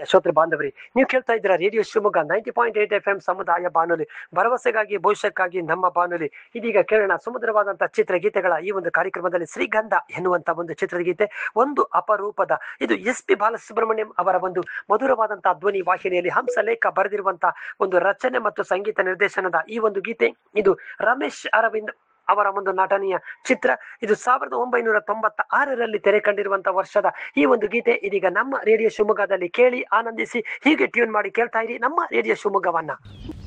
ಶ್ರೋತೃ ಬಾಂಧವರಿ ನೀವು ಕೇಳ್ತಾ ಇದ್ದೀರಾ radio Shivamogga ninety point eight F M ಸಮುದಾಯ ಬಾನುಲಿ ಭರವಸೆಗಾಗಿ ಭವಿಷ್ಯಕ್ಕಾಗಿ ನಮ್ಮ ಬಾನುಲಿ ಇದೀಗ ಕೇಳೋಣ ಸುಮಧುರವಾದಂತಹ ಚಿತ್ರಗೀತೆಗಳ ಈ ಒಂದು ಕಾರ್ಯಕ್ರಮದಲ್ಲಿ ಶ್ರೀಗಂಧ ಎನ್ನುವಂತ ಒಂದು ಚಿತ್ರಗೀತೆ ಒಂದು ಅಪರೂಪದ ಇದು ಎಸ್ ಪಿ ಬಾಲಸುಬ್ರಹ್ಮಣ್ಯಂ ಅವರ ಒಂದು ಮಧುರವಾದಂತಹ ಧ್ವನಿ ವಾಹಿನಿಯಲ್ಲಿ ಹಂಸಲೇಖ ಬರೆದಿರುವಂತಹ ಒಂದು ರಚನೆ ಮತ್ತು ಸಂಗೀತ ನಿರ್ದೇಶನದ ಈ ಒಂದು ಗೀತೆ ಇದು ರಮೇಶ್ ಅರವಿಂದ್ ಅವರ ಒಂದು ನಟನೆಯ ಚಿತ್ರ ಇದು ಸಾವಿರದ ಒಂಬೈನೂರ ತೊಂಬತ್ತ ಆರರಲ್ಲಿ ತೆರೆ ಕಂಡಿರುವಂತಹ ವರ್ಷದ ಈ ಒಂದು ಗೀತೆ ಇದೀಗ ನಮ್ಮ ರೇಡಿಯೋ ಶಿವಮೊಗ್ಗದಲ್ಲಿ ಕೇಳಿ ಆನಂದಿಸಿ ಹೀಗೆ ಟ್ಯೂನ್ ಮಾಡಿ ಕೇಳ್ತಾ ಇರಿ ನಮ್ಮ ರೇಡಿಯೋ ಶಿವಮೊಗ್ಗವನ್ನ